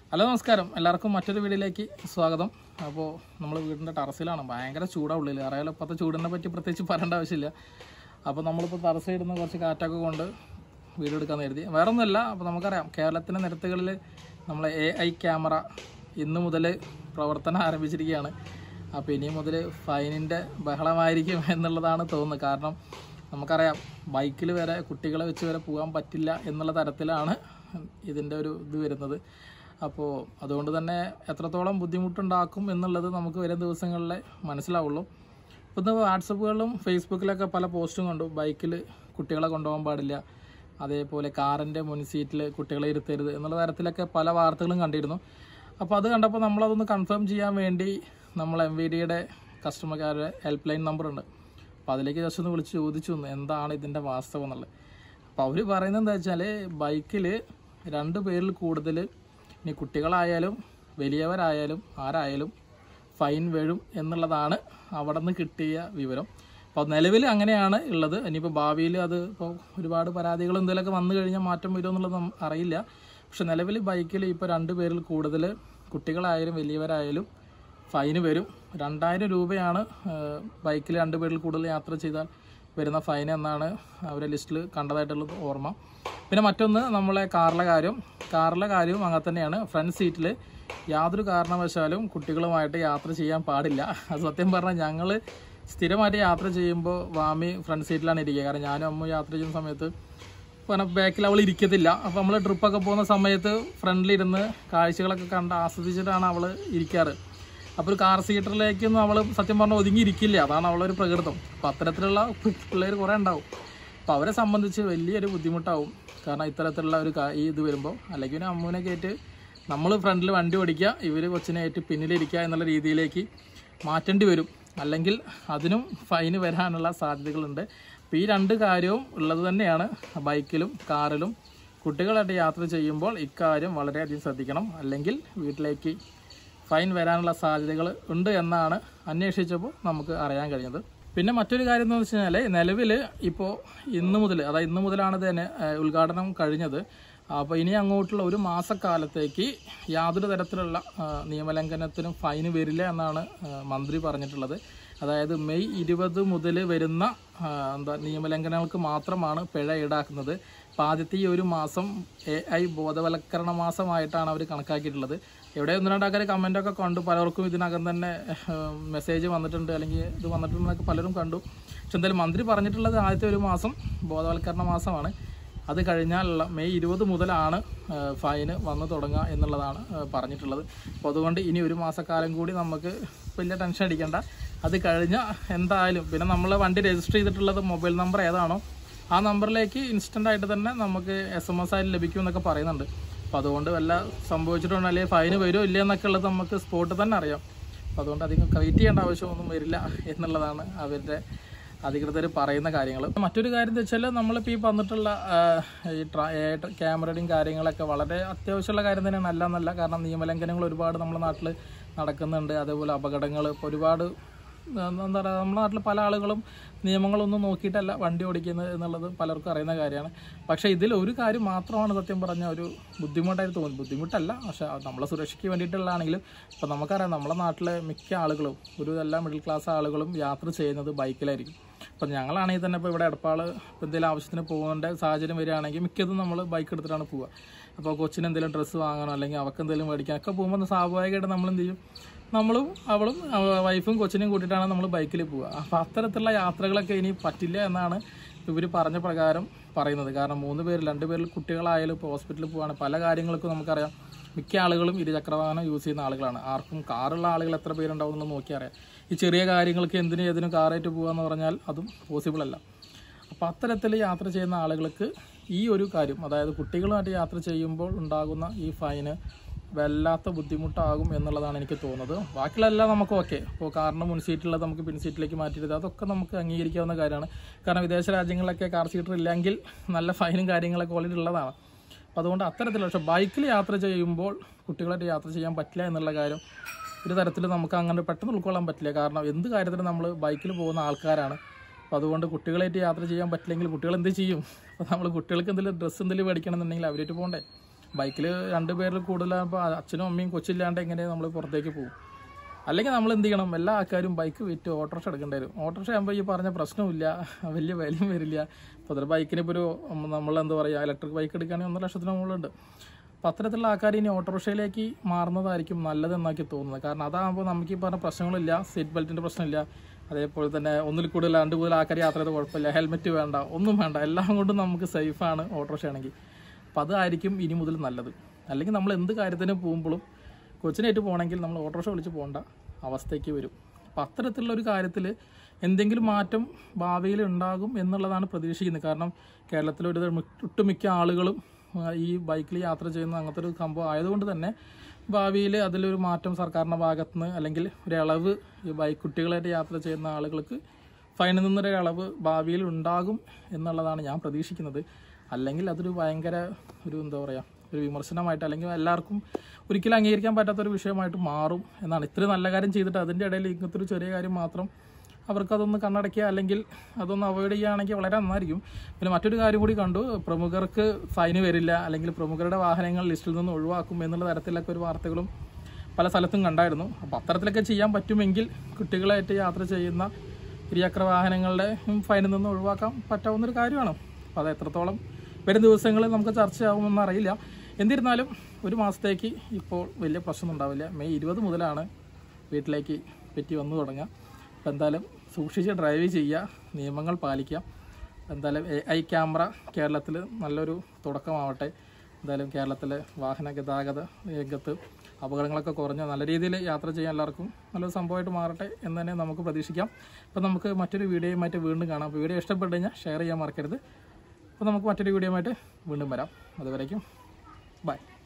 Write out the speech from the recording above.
hello നമസ്കാരം എല്ലാവർക്കും മറ്റൊരു വീഡിയോയിലേക്ക് സ്വാഗതം അപ്പോൾ നമ്മൾ വീടിൻ്റെ ടെറസിലാണ് ഭയങ്കര ചൂടാണ് ഉള്ളിൽ അറിയാലോ ഇപ്പോഴത്തെ ചൂടിനെ പറ്റി പ്രത്യേകിച്ച് പറയേണ്ട ആവശ്യമില്ല അപ്പോൾ നമ്മളിപ്പോൾ ടെറസ് ഇടുന്ന കുറച്ച് കാറ്റൊക്കെ കൊണ്ട് വീഡിയോ എടുക്കാൻ എഴുതി വേറെ ഒന്നുമല്ല അപ്പോൾ നമുക്കറിയാം കേരളത്തിൻ്റെ നിരത്തുകളിൽ നമ്മളെ എ ഐ ക്യാമറ ഇന്ന് മുതൽ പ്രവർത്തനം ആരംഭിച്ചിരിക്കുകയാണ് അപ്പോൾ ഇനി മുതൽ ഫൈനിൻ്റെ ബഹളമായിരിക്കും എന്നുള്ളതാണ് തോന്നുന്നത് കാരണം നമുക്കറിയാം ബൈക്കിൽ വരെ കുട്ടികളെ വെച്ച് വരെ പോകാൻ പറ്റില്ല എന്നുള്ള തരത്തിലാണ് ഇതിൻ്റെ ഒരു ഇത് വരുന്നത് അപ്പോൾ അതുകൊണ്ട് തന്നെ എത്രത്തോളം ബുദ്ധിമുട്ടുണ്ടാക്കും എന്നുള്ളത് നമുക്ക് വരും ദിവസങ്ങളിൽ മനസ്സിലാവുള്ളൂ ഇപ്പോൾ ഇന്ന് വാട്സപ്പുകളിലും ഫേസ്ബുക്കിലൊക്കെ പല പോസ്റ്റും കണ്ടു ബൈക്കിൽ കുട്ടികളെ കൊണ്ടുപോകാൻ പാടില്ല അതേപോലെ കാറിൻ്റെ മുൻ സീറ്റിൽ കുട്ടികളെ ഇരുത്തരുത് എന്നുള്ള തരത്തിലൊക്കെ പല വാർത്തകളും കണ്ടിരുന്നു അപ്പോൾ അത് കണ്ടപ്പോൾ നമ്മളതൊന്ന് കൺഫേം ചെയ്യാൻ വേണ്ടി നമ്മൾ എം വി ഡിയുടെ കസ്റ്റമർ കെയറുടെ ഹെൽപ്പ് ലൈൻ നമ്പറുണ്ട് അപ്പോൾ അതിലേക്ക് ജസ്റ്റ് ഒന്ന് വിളിച്ച് ചോദിച്ചു ഒന്ന് എന്താണ് ഇതിൻ്റെ വാസ്തവം എന്നുള്ളത് അപ്പോൾ അവർ പറയുന്നത് എന്താ വെച്ചാൽ ബൈക്കിൽ രണ്ട് പേരിൽ കൂടുതൽ ഇനി കുട്ടികളായാലും വലിയവരായാലും ആരായാലും ഫൈൻ വീഴും എന്നുള്ളതാണ് അവിടെ നിന്ന് കിട്ടിയ വിവരം അപ്പോൾ നിലവിൽ അങ്ങനെയാണ് ഉള്ളത് ഇനിയിപ്പോൾ ഭാവിയിൽ അത് ഇപ്പോൾ ഒരുപാട് പരാതികൾ എന്തെങ്കിലുമൊക്കെ വന്നു കഴിഞ്ഞാൽ മാറ്റം വരുമോ എന്നുള്ളത് നം- അറിയില്ല പക്ഷെ നിലവിൽ ബൈക്കിൽ ഇപ്പോൾ രണ്ട് പേരിൽ കൂടുതൽ കുട്ടികളായാലും വലിയവരായാലും ഫൈന് വരും രണ്ടായിരം രൂപയാണ് ബൈക്കിൽ രണ്ട് പേരിൽ കൂടുതൽ യാത്ര ചെയ്താൽ വരുന്ന ഫൈൻ എന്നാണ് അവരെ ലിസ്റ്റിൽ കണ്ടതായിട്ടുള്ളത് ഓർമ്മ പിന്നെ മറ്റൊന്ന് നമ്മളെ കാറിലെ കാര്യം കാറിലെ കാര്യവും അങ്ങനെ തന്നെയാണ് ഫ്രണ്ട് സീറ്റിൽ യാതൊരു കാരണവശാലും കുട്ടികളുമായിട്ട് യാത്ര ചെയ്യാൻ പാടില്ല അത് സത്യം പറഞ്ഞാൽ ഞങ്ങൾ സ്ഥിരമായിട്ട് യാത്ര ചെയ്യുമ്പോൾ വാമി ഫ്രണ്ട് സീറ്റിലാണ് ഇരിക്കുക കാരണം ഞാനും അമ്മ യാത്ര ചെയ്യുന്ന സമയത്ത് പിന്നെ ബാക്കിൽ അവൾ ഇരിക്കത്തില്ല അപ്പോൾ നമ്മൾ ട്രിപ്പൊക്കെ പോകുന്ന സമയത്ത് ഫ്രണ്ടിലിരുന്ന് കാഴ്ചകളൊക്കെ കണ്ട് ആസ്വദിച്ചിട്ടാണ് അവൾ ഇരിക്കാറ് അപ്പോൾ ഒരു കാർ സീറ്ററിലേക്കൊന്നും അവൾ സത്യം പറഞ്ഞാൽ ഒതുങ്ങി ഇരിക്കില്ല അതാണ് അവളൊരു പ്രകൃതം അപ്പോൾ അത്തരത്തിലുള്ള പിള്ളേർ കുറേ ഉണ്ടാവും അപ്പോൾ അവരെ സംബന്ധിച്ച് വലിയൊരു ബുദ്ധിമുട്ടാവും കാരണം ഇത്തരത്തിലുള്ള ഒരു കാ- ഈ ഇത് വരുമ്പോൾ അല്ലെങ്കിൽ പിന്നെ അമ്മൂനെ കയറ്റ് നമ്മൾ ഫ്രണ്ടിൽ വണ്ടി ഓടിക്കുക ഇവർ കൊച്ചിനെ ഏറ്റ് പിന്നിലിരിക്കുക എന്നുള്ള രീതിയിലേക്ക് മാറ്റേണ്ടി വരും അല്ലെങ്കിൽ അതിനും ഫൈന് വരാനുള്ള സാധ്യതകളുണ്ട് അപ്പോൾ ഈ രണ്ട് കാര്യവും ഉള്ളത് തന്നെയാണ് ബൈക്കിലും കാറിലും കുട്ടികളായിട്ട് യാത്ര ചെയ്യുമ്പോൾ ഇക്കാര്യം വളരെയധികം ശ്രദ്ധിക്കണം അല്ലെങ്കിൽ വീട്ടിലേക്ക് ഫൈൻ വരാനുള്ള സാധ്യതകൾ ഉണ്ട് എന്നാണ് അന്വേഷിച്ചപ്പോൾ നമുക്ക് അറിയാൻ കഴിഞ്ഞത് പിന്നെ മറ്റൊരു കാര്യം എന്ന് വെച്ച് കഴിഞ്ഞാൽ നിലവിൽ ഇപ്പോൾ ഇന്ന് മുതൽ അതായത് ഇന്ന് മുതലാണ് തന്നെ ഏഹ്, ഉദ്ഘാടനം കഴിഞ്ഞത് അപ്പോൾ ഇനി അങ്ങോട്ടുള്ള ഒരു മാസക്കാലത്തേക്ക് യാതൊരു തരത്തിലുള്ള ആ, നിയമലംഘനത്തിനും ഫൈന് വരില്ല എന്നാണ് ആ, മന്ത്രി പറഞ്ഞിട്ടുള്ളത് അതായത് മെയ് ഇരുപത് മുതൽ വരുന്ന ആ, എന്താ നിയമലംഘനങ്ങൾക്ക് മാത്രമാണ് പിഴ ഈടാക്കുന്നത് അപ്പോൾ ആദ്യത്തെ ഈ ഒരു മാസം എ ഐ ബോധവൽക്കരണ മാസമായിട്ടാണ് അവർ കണക്കാക്കിയിട്ടുള്ളത് എവിടെ ഒന്ന് രണ്ടാൾക്കാർ കമൻ്റൊക്കെ കണ്ടു പലർക്കും ഇതിനകം തന്നെ മെസ്സേജ് വന്നിട്ടുണ്ട് അല്ലെങ്കിൽ ഇത് വന്നിട്ടുണ്ടെന്നൊക്കെ പലരും കണ്ടു പക്ഷെ എന്തായാലും മന്ത്രി പറഞ്ഞിട്ടുള്ളത് ആദ്യത്തെ ഒരു മാസം ബോധവൽക്കരണ മാസമാണ് അത് കഴിഞ്ഞാലുള്ള മെയ് ഇരുപത് മുതലാണ് ഫൈന് വന്നു തുടങ്ങുക എന്നുള്ളതാണ് ആ, പറഞ്ഞിട്ടുള്ളത് അപ്പോൾ അതുകൊണ്ട് ഇനി ഒരു മാസക്കാലം കൂടി നമുക്ക് വലിയ ടെൻഷൻ അടിക്കേണ്ട അത് കഴിഞ്ഞാൽ എന്തായാലും പിന്നെ നമ്മൾ വണ്ടി രജിസ്റ്റർ ചെയ്തിട്ടുള്ളത് മൊബൈൽ നമ്പർ ഏതാണോ ആ നമ്പറിലേക്ക് ഇൻസ്റ്റൻ്റ് ആയിട്ട് തന്നെ നമുക്ക് എസ് എം എസ് ആയിട്ട് ലഭിക്കും എന്നൊക്കെ പറയുന്നുണ്ട് അപ്പോൾ അതുകൊണ്ട് വല്ല സംഭവിച്ചിട്ടുണ്ടോ അല്ലെങ്കിൽ ഫൈന് വരുമോ ഇല്ല എന്നൊക്കെ ഉള്ളത് നമുക്ക് സ്പോട്ടിൽ തന്നെ അറിയാം അപ്പോൾ അതുകൊണ്ട് അധികം വെയിറ്റ് ചെയ്യേണ്ട ആവശ്യമൊന്നും വരില്ല എന്നുള്ളതാണ് അവരുടെ അധികൃതർ പറയുന്ന കാര്യങ്ങൾ മറ്റൊരു കാര്യം എന്ന് വെച്ചാൽ നമ്മളിപ്പോൾ ഈ വന്നിട്ടുള്ള ആ, ഈ ട്രാ- ഏ, ട്ര- ക്യാമറയുടെയും കാര്യങ്ങളൊക്കെ വളരെ അത്യാവശ്യമുള്ള കാര്യം തന്നെയാണ് അല്ല എന്നല്ല കാരണം നിയമലംഘനങ്ങൾ ഒരുപാട് നമ്മുടെ നാട്ടിൽ നടക്കുന്നുണ്ട് അതേപോലെ അപകടങ്ങൾ ഇപ്പോൾ ഒരുപാട് ആ, എന്താ പറയുക നമ്മുടെ നാട്ടിൽ പല ആളുകളും നിയമങ്ങളൊന്നും നോക്കിയിട്ടല്ല വണ്ടി ഓടിക്കുന്നത് എന്നുള്ളത് പലർക്കും അറിയുന്ന കാര്യമാണ് പക്ഷേ ഇതിൽ ഒരു കാര്യം മാത്രമാണ് സത്യം പറഞ്ഞ ഒരു ബുദ്ധിമുട്ടായിട്ട് തോന്നുന്നത് ബുദ്ധിമുട്ടല്ല പക്ഷേ നമ്മളെ സുരക്ഷയ്ക്ക് വേണ്ടിയിട്ടുള്ളതാണെങ്കിലും ഇപ്പോൾ നമുക്കറിയാം നമ്മുടെ നാട്ടിലെ മിക്ക ആളുകളും ഒരു എല്ലാ മിഡിൽ ക്ലാസ് ആളുകളും യാത്ര ചെയ്യുന്നത് ബൈക്കിലായിരിക്കും ഇപ്പം ഞങ്ങളാണെങ്കിൽ തന്നെ ഇപ്പോൾ ഇവിടെ എടപ്പാൾ ഇപ്പോൾ എന്തെങ്കിലും ആവശ്യത്തിന് പോകേണ്ട സാഹചര്യം വരികയാണെങ്കിൽ മിക്കതും നമ്മൾ ബൈക്ക് എടുത്തിട്ടാണ് പോവുക അപ്പോൾ കൊച്ചിന് എന്തെങ്കിലും ഡ്രസ്സ് വാങ്ങണം അല്ലെങ്കിൽ അവർക്ക് എന്തെങ്കിലും മേടിക്കാൻ ഒക്കെ പോകുമ്പോൾ സ്വാഭാവികമായിട്ട് നമ്മൾ എന്ത് ചെയ്യും നമ്മളും അവളും അവ- വൈഫും കൊച്ചിനെയും കൂട്ടിയിട്ടാണ് നമ്മൾ ബൈക്കിൽ പോവുക അപ്പോൾ അത്തരത്തിലുള്ള യാത്രകളൊക്കെ ഇനി പറ്റില്ല എന്നാണ് ഇവർ പറഞ്ഞ പ്രകാരം പറയുന്നത് കാരണം മൂന്ന് പേര് രണ്ട് പേരിൽ കുട്ടികളായാലും ഇപ്പോൾ ഹോസ്പിറ്റലിൽ പോവാണ് പല കാര്യങ്ങൾക്കും നമുക്കറിയാം മിക്ക ആളുകളും ഇരുചക്രവാഹനം യൂസ് ചെയ്യുന്ന ആളുകളാണ് ആർക്കും കാറുള്ള ആളുകൾ എത്ര പേരുണ്ടാവും എന്നുള്ളത് നോക്കിയാൽ അറിയാം ഈ ചെറിയ കാര്യങ്ങൾക്ക് എന്തിനും ഏതിനും കാറായിട്ട് പോകാന്ന് പറഞ്ഞാൽ അതും പോസിബിൾ അല്ല അപ്പോൾ അത്തരത്തിൽ യാത്ര ചെയ്യുന്ന ആളുകൾക്ക് ഈ ഒരു കാര്യം അതായത് കുട്ടികളുമായിട്ട് യാത്ര ചെയ്യുമ്പോൾ ഉണ്ടാകുന്ന ഈ ഫൈന് വല്ലാത്ത ബുദ്ധിമുട്ടാകും എന്നുള്ളതാണ് എനിക്ക് തോന്നുന്നത് ബാക്കിയുള്ളതെല്ലാം നമുക്ക് ഓക്കെ ഇപ്പോൾ കാറിന് മുൻ സീറ്റുള്ളത് നമുക്ക് പിൻ സീറ്റിലേക്ക് മാറ്റിയത് അതൊക്കെ നമുക്ക് അംഗീകരിക്കാവുന്ന കാര്യമാണ് കാരണം വിദേശ രാജ്യങ്ങളിലൊക്കെ കാർ സീറ്റർ ഇല്ലെങ്കിൽ നല്ല ഫൈനും കാര്യങ്ങളൊക്കെ ഓൾറെഡി ഉള്ളതാണ് അപ്പോൾ അതുകൊണ്ട് അത്തരത്തിലുള്ള പക്ഷേ ബൈക്കിൽ യാത്ര ചെയ്യുമ്പോൾ കുട്ടികളായിട്ട് യാത്ര ചെയ്യാൻ പറ്റില്ല എന്നുള്ള കാര്യം ഒരു തരത്തിൽ നമുക്ക് അങ്ങനെ പെട്ടെന്ന് ഉൾക്കൊള്ളാൻ പറ്റില്ല കാരണം എന്ത് കാര്യത്തിനും നമ്മൾ ബൈക്കിൽ പോകുന്ന ആൾക്കാരാണ് അപ്പോൾ അതുകൊണ്ട് കുട്ടികളായിട്ട് യാത്ര ചെയ്യാൻ പറ്റില്ലെങ്കിൽ കുട്ടികൾ എന്ത് ചെയ്യും അപ്പോൾ നമ്മൾ കുട്ടികൾക്ക് എന്തെങ്കിലും ഡ്രസ്സ് എന്തെങ്കിലും മേടിക്കണം എന്നുണ്ടെങ്കിൽ അവരായിട്ട് പോകണ്ടേ ബൈക്കിൽ രണ്ട് പേരിൽ കൂടുതലാകുമ്പോൾ അച്ഛനും അമ്മയും കൊച്ചില്ലാണ്ട് എങ്ങനെ നമ്മൾ പുറത്തേക്ക് പോകും അല്ലെങ്കിൽ നമ്മൾ എന്ത് ചെയ്യണം എല്ലാ ആൾക്കാരും ബൈക്ക് വിറ്റ് ഓട്ടോറിക്ഷ എടുക്കേണ്ടി വരും ഓട്ടോറിക്ഷ ആകുമ്പോൾ ഈ പറഞ്ഞ പ്രശ്നമില്ല വലിയ വിലയും വരില്ല അപ്പോൾ അതൊരു ബൈക്കിന് ഇപ്പോൾ ഒരു നമ്മൾ എന്താ പറയുക ഇലക്ട്രിക് ബൈക്ക് എടുക്കുകയാണെങ്കിൽ ഒന്നര ലക്ഷത്തിന് മുകളിലുണ്ട് അപ്പോൾ അത്തരത്തിലുള്ള ആൾക്കാർ ഇനി ഓട്ടോറിക്ഷയിലേക്ക് മാറുന്നതായിരിക്കും നല്ലതെന്നാക്കി തോന്നുന്നത് കാരണം അതാകുമ്പോൾ നമുക്ക് ഈ പറഞ്ഞ പ്രശ്നങ്ങളില്ല സീറ്റ് ബെൽറ്റിൻ്റെ പ്രശ്നമില്ല അതേപോലെ തന്നെ ഒന്നിൽ കൂടുതൽ രണ്ട് കൂടുതൽ ആൾക്കാർ യാത്ര ചെയ്ത് കുഴപ്പമില്ല ഹെൽമെറ്റ് വേണ്ട ഒന്നും വേണ്ട എല്ലാം കൊണ്ടും നമുക്ക് സേഫാണ് ഓട്ടോറിക്ഷ ആണെങ്കിൽ അപ്പോൾ അതായിരിക്കും ഇനി മുതൽ നല്ലത് അല്ലെങ്കിൽ നമ്മൾ എന്ത് കാര്യത്തിന് പോകുമ്പോഴും കൊച്ചിനായിട്ട് പോകണമെങ്കിൽ നമ്മൾ ഓട്ടോറിക്ഷ വിളിച്ച് പോകേണ്ട അവസ്ഥയ്ക്ക് വരും അപ്പം അത്തരത്തിലുള്ള ഒരു കാര്യത്തിൽ എന്തെങ്കിലും മാറ്റം ഭാവിയിൽ ഉണ്ടാകും എന്നുള്ളതാണ് പ്രതീക്ഷിക്കുന്നത് കാരണം കേരളത്തിൽ ഒരു ഒട്ടുമിക്ക ആളുകളും ആ, ഈ ബൈക്കിൽ യാത്ര ചെയ്യുന്ന അങ്ങനത്തെ ഒരു സംഭവം ആയതുകൊണ്ട് തന്നെ ഭാവിയിൽ അതിലൊരു മാറ്റം സർക്കാരിൻ്റെ ഭാഗത്ത് നിന്ന് അല്ലെങ്കിൽ ഒരു ഇളവ് ഈ ബൈക്ക് കുട്ടികളായിട്ട് യാത്ര ചെയ്യുന്ന ആളുകൾക്ക് ഫൈനിൽ നിന്നൊരു ഇളവ് ഭാവിയിൽ ഉണ്ടാകും എന്നുള്ളതാണ് ഞാൻ പ്രതീക്ഷിക്കുന്നത് അല്ലെങ്കിൽ അതൊരു ഭയങ്കര ഒരു എന്താ പറയുക ഒരു വിമർശനമായിട്ട് അല്ലെങ്കിൽ എല്ലാവർക്കും ഒരിക്കലും അംഗീകരിക്കാൻ പറ്റാത്തൊരു വിഷയമായിട്ട് മാറും എന്നാണ് ഇത്രയും നല്ല കാര്യം ചെയ്തിട്ട് അതിൻ്റെ ഇടയിൽ ഇങ്ങനത്തെ ഒരു ചെറിയ കാര്യം മാത്രം അവർക്കതൊന്ന് കണ്ണടയ്ക്കുക അല്ലെങ്കിൽ അതൊന്ന് അവോയ്ഡ് ചെയ്യുകയാണെങ്കിൽ വളരെ നന്നായിരിക്കും പിന്നെ മറ്റൊരു കാര്യം കൂടി കണ്ടു പ്രമുഖർക്ക് ഫൈന് വരില്ല അല്ലെങ്കിൽ പ്രമുഖരുടെ വാഹനങ്ങൾ ലിസ്റ്റിൽ നിന്ന് ഒഴിവാക്കും എന്നുള്ള തരത്തിലൊക്കെ ഒരു വാർത്തകളും പല സ്ഥലത്തും കണ്ടായിരുന്നു അപ്പോൾ അത്തരത്തിലൊക്കെ ചെയ്യാൻ പറ്റുമെങ്കിൽ കുട്ടികളായിട്ട് യാത്ര ചെയ്യുന്ന ഇരുചക്ര വാഹനങ്ങളുടെ ഫൈനിൽ നിന്ന് ഒഴിവാക്കാൻ പറ്റാവുന്നൊരു കാര്യമാണ് അപ്പോൾ അത് എത്രത്തോളം വരും ദിവസങ്ങളിൽ നമുക്ക് ചർച്ചയാവുമെന്ന് അറിയില്ല എന്നിരുന്നാലും ഒരു മാസത്തേക്ക് ഇപ്പോൾ വലിയ പ്രശ്നം ഉണ്ടാവില്ല മെയ് ഇരുപത് മുതലാണ് വീട്ടിലേക്ക് പെറ്റി വന്നു തുടങ്ങുക അപ്പോൾ എന്തായാലും സൂക്ഷിച്ച് ഡ്രൈവ് ചെയ്യുക നിയമങ്ങൾ പാലിക്കുക എന്തായാലും എ ഐ ക്യാമറ കേരളത്തിൽ നല്ലൊരു തുടക്കമാവട്ടെ എന്തായാലും കേരളത്തിലെ വാഹന ഗതാഗത രംഗത്ത് അപകടങ്ങളൊക്കെ കുറഞ്ഞ് നല്ല രീതിയിൽ യാത്ര ചെയ്യാൻ എല്ലാവർക്കും നല്ലൊരു സംഭവമായിട്ട് മാറട്ടെ എന്ന് തന്നെ നമുക്ക് പ്രതീക്ഷിക്കാം അപ്പോൾ നമുക്ക് മറ്റൊരു വീഡിയോയുമായിട്ട് വീണ്ടും കാണാം അപ്പോൾ വീഡിയോ ഇഷ്ടപ്പെട്ടു കഴിഞ്ഞാൽ ഷെയർ ചെയ്യാൻ മറക്കരുത് അപ്പോൾ നമുക്ക് മറ്റൊരു വീഡിയോയുമായിട്ട് വീണ്ടും വരാം അതുവരേക്കും ബൈ